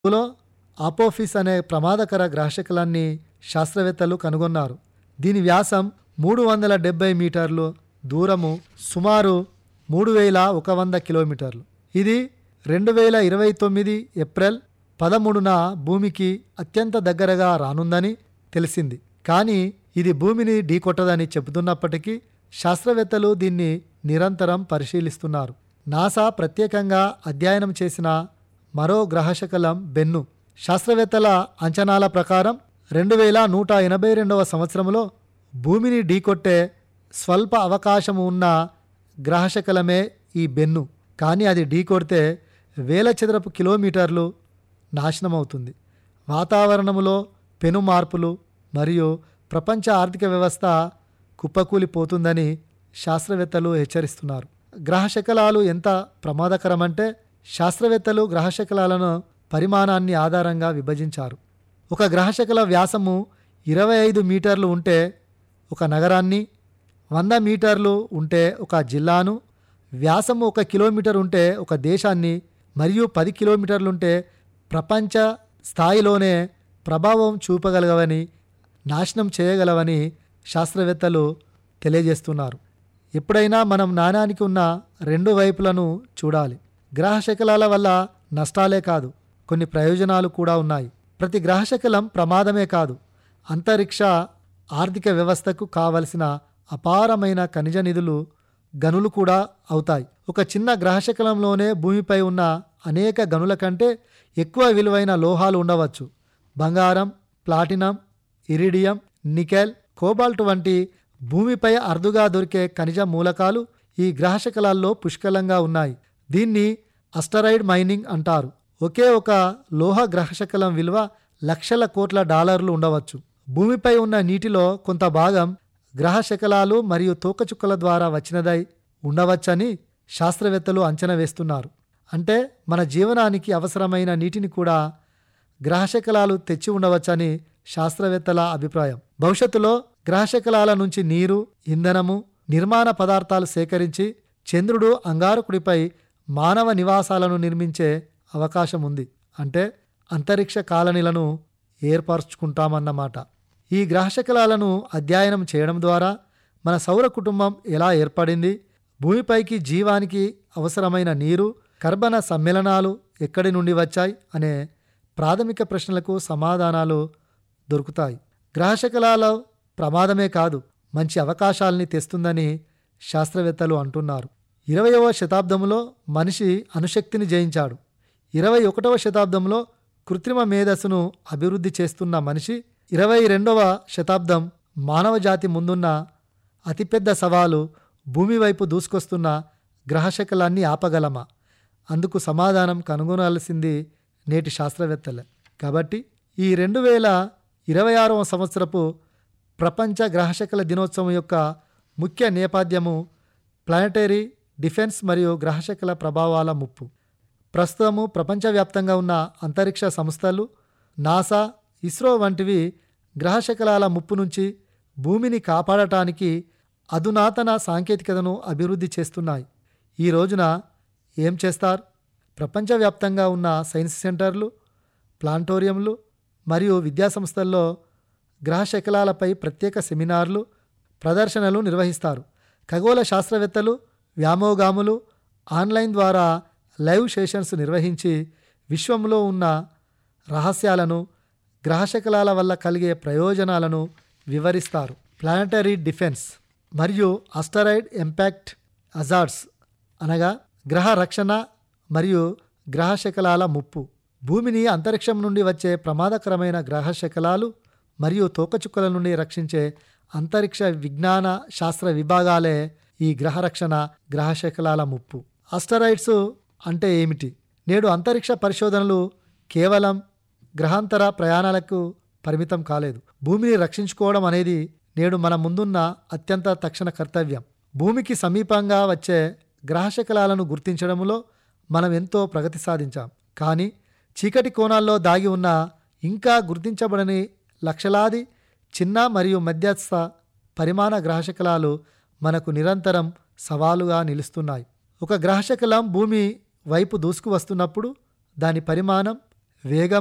లో అపోఫిస్ అనే ప్రమాదకర గ్రాహశకలాన్ని శాస్త్రవేత్తలు కనుగొన్నారు దీని వ్యాసం మూడు వందల డెబ్బై మీటర్లు దూరము సుమారు మూడు వేల ఒక వంద కిలోమీటర్లు ఇది రెండు వేల ఇరవై తొమ్మిది ఏప్రిల్ పదమూడున భూమికి అత్యంత దగ్గరగా రానుందని తెలిసింది కానీ ఇది భూమిని ఢీకొట్టదని చెబుతున్నప్పటికీ శాస్త్రవేత్తలు దీన్ని నిరంతరం పరిశీలిస్తున్నారు నాసా ప్రత్యేకంగా అధ్యయనం చేసిన మరో గ్రహశకలం బెన్ను శాస్త్రవేత్తల అంచనాల ప్రకారం రెండు వేల నూట ఎనభై రెండవ సంవత్సరంలో భూమిని ఢీకొట్టే స్వల్ప అవకాశం ఉన్న గ్రహశకలమే ఈ బెన్ను కానీ అది ఢీకొడితే వేల చదరపు కిలోమీటర్లు నాశనమవుతుంది వాతావరణంలో పెను మార్పులు మరియు ప్రపంచ ఆర్థిక వ్యవస్థ కుప్పకూలిపోతుందని శాస్త్రవేత్తలు హెచ్చరిస్తున్నారు గ్రహశకలాలు ఎంత ప్రమాదకరమంటే శాస్త్రవేత్తలు గ్రహశకలాలను పరిమాణాన్ని ఆధారంగా విభజించారు ఒక గ్రహశకల వ్యాసము ఇరవై ఐదు మీటర్లు ఉంటే ఒక నగరాన్ని వంద మీటర్లు ఉంటే ఒక జిల్లాను వ్యాసము ఒక కిలోమీటర్ ఉంటే ఒక దేశాన్ని మరియు పది కిలోమీటర్లుంటే ప్రపంచ స్థాయిలోనే ప్రభావం చూపగలవని నాశనం చేయగలవని శాస్త్రవేత్తలు తెలియజేస్తున్నారు ఎప్పుడైనా మనం నాణానికి ఉన్న రెండు వైపులను చూడాలి గ్రహశకలాల వల్ల నష్టాలే కాదు కొన్ని ప్రయోజనాలు కూడా ఉన్నాయి ప్రతి గ్రహశకలం ప్రమాదమే కాదు అంతరిక్ష ఆర్థిక వ్యవస్థకు కావలసిన అపారమైన ఖనిజ నిధులు గనులు కూడా అవుతాయి ఒక చిన్న గ్రహశకలంలోనే భూమిపై ఉన్న అనేక గనుల కంటే ఎక్కువ విలువైన లోహాలు ఉండవచ్చు బంగారం ప్లాటినం ఇరిడియం నికెల్ కోబాల్ట్ వంటి భూమిపై అరుదుగా దొరికే ఖనిజ మూలకాలు ఈ గ్రహశకలాల్లో పుష్కలంగా ఉన్నాయి దీన్ని అస్టరైడ్ మైనింగ్ అంటారు ఒకే ఒక లోహ గ్రహశకలం విలువ లక్షల కోట్ల డాలర్లు ఉండవచ్చు భూమిపై ఉన్న నీటిలో కొంత భాగం గ్రహశకలాలు మరియు తోకచుక్కల ద్వారా వచ్చినదై ఉండవచ్చని శాస్త్రవేత్తలు అంచనా వేస్తున్నారు అంటే మన జీవనానికి అవసరమైన నీటిని కూడా గ్రహశకలాలు తెచ్చి ఉండవచ్చని శాస్త్రవేత్తల అభిప్రాయం భవిష్యత్తులో గ్రహశకలాల నుంచి నీరు ఇంధనము నిర్మాణ పదార్థాలు సేకరించి చంద్రుడు అంగారకుడిపై మానవ నివాసాలను నిర్మించే అవకాశం ఉంది అంటే అంతరిక్ష కాలనీలను ఏర్పరచుకుంటామన్నమాట ఈ గ్రహశకలాలను అధ్యయనం చేయడం ద్వారా మన సౌర కుటుంబం ఎలా ఏర్పడింది భూమిపైకి జీవానికి అవసరమైన నీరు కర్బన సమ్మేళనాలు ఎక్కడి నుండి వచ్చాయి అనే ప్రాథమిక ప్రశ్నలకు సమాధానాలు దొరుకుతాయి గ్రహశకలాల ప్రమాదమే కాదు మంచి అవకాశాల్ని తెస్తుందని శాస్త్రవేత్తలు అంటున్నారు ఇరవయవ శతాబ్దంలో మనిషి అణుశక్తిని జయించాడు ఇరవై ఒకటవ శతాబ్దంలో కృత్రిమ మేధస్సును అభివృద్ధి చేస్తున్న మనిషి ఇరవై రెండవ శతాబ్దం మానవ జాతి ముందున్న అతిపెద్ద సవాలు భూమి వైపు దూసుకొస్తున్న గ్రహశకలాన్ని ఆపగలమా అందుకు సమాధానం కనుగొనాల్సింది నేటి శాస్త్రవేత్తలే కాబట్టి ఈ రెండు వేల ఇరవై ఆరవ సంవత్సరపు ప్రపంచ గ్రహశకల దినోత్సవం యొక్క ముఖ్య నేపథ్యము ప్లానటరీ డిఫెన్స్ మరియు గ్రహశకల ప్రభావాల ముప్పు ప్రస్తుతము ప్రపంచవ్యాప్తంగా ఉన్న అంతరిక్ష సంస్థలు నాసా ఇస్రో వంటివి గ్రహశకలాల ముప్పు నుంచి భూమిని కాపాడటానికి అధునాతన సాంకేతికతను అభివృద్ధి చేస్తున్నాయి ఈ రోజున ఏం చేస్తారు ప్రపంచవ్యాప్తంగా ఉన్న సైన్స్ సెంటర్లు ప్లాంటోరియంలు మరియు విద్యాసంస్థల్లో గ్రహశకలాలపై ప్రత్యేక సెమినార్లు ప్రదర్శనలు నిర్వహిస్తారు ఖగోళ శాస్త్రవేత్తలు వ్యామోగాములు ఆన్లైన్ ద్వారా లైవ్ సెషన్స్ నిర్వహించి విశ్వంలో ఉన్న రహస్యాలను గ్రహశకలాల వల్ల కలిగే ప్రయోజనాలను వివరిస్తారు ప్లానటరీ డిఫెన్స్ మరియు అస్టరైడ్ ఇంపాక్ట్ అజార్డ్స్ అనగా గ్రహ రక్షణ మరియు గ్రహశకలాల ముప్పు భూమిని అంతరిక్షం నుండి వచ్చే ప్రమాదకరమైన గ్రహశకలాలు మరియు తోకచుక్కల నుండి రక్షించే అంతరిక్ష విజ్ఞాన శాస్త్ర విభాగాలే ఈ గ్రహ రక్షణ గ్రహశకలాల ముప్పు అస్టరాయిడ్స్ అంటే ఏమిటి నేడు అంతరిక్ష పరిశోధనలు కేవలం గ్రహాంతర ప్రయాణాలకు పరిమితం కాలేదు భూమిని రక్షించుకోవడం అనేది నేడు మన ముందున్న అత్యంత తక్షణ కర్తవ్యం భూమికి సమీపంగా వచ్చే గ్రహశకలాలను గుర్తించడంలో మనం ఎంతో ప్రగతి సాధించాం కానీ చీకటి కోణాల్లో దాగి ఉన్న ఇంకా గుర్తించబడని లక్షలాది చిన్న మరియు మధ్యస్థ పరిమాణ గ్రహశకలాలు మనకు నిరంతరం సవాలుగా నిలుస్తున్నాయి ఒక గ్రహశకలం భూమి వైపు దూసుకు వస్తున్నప్పుడు దాని పరిమాణం వేగం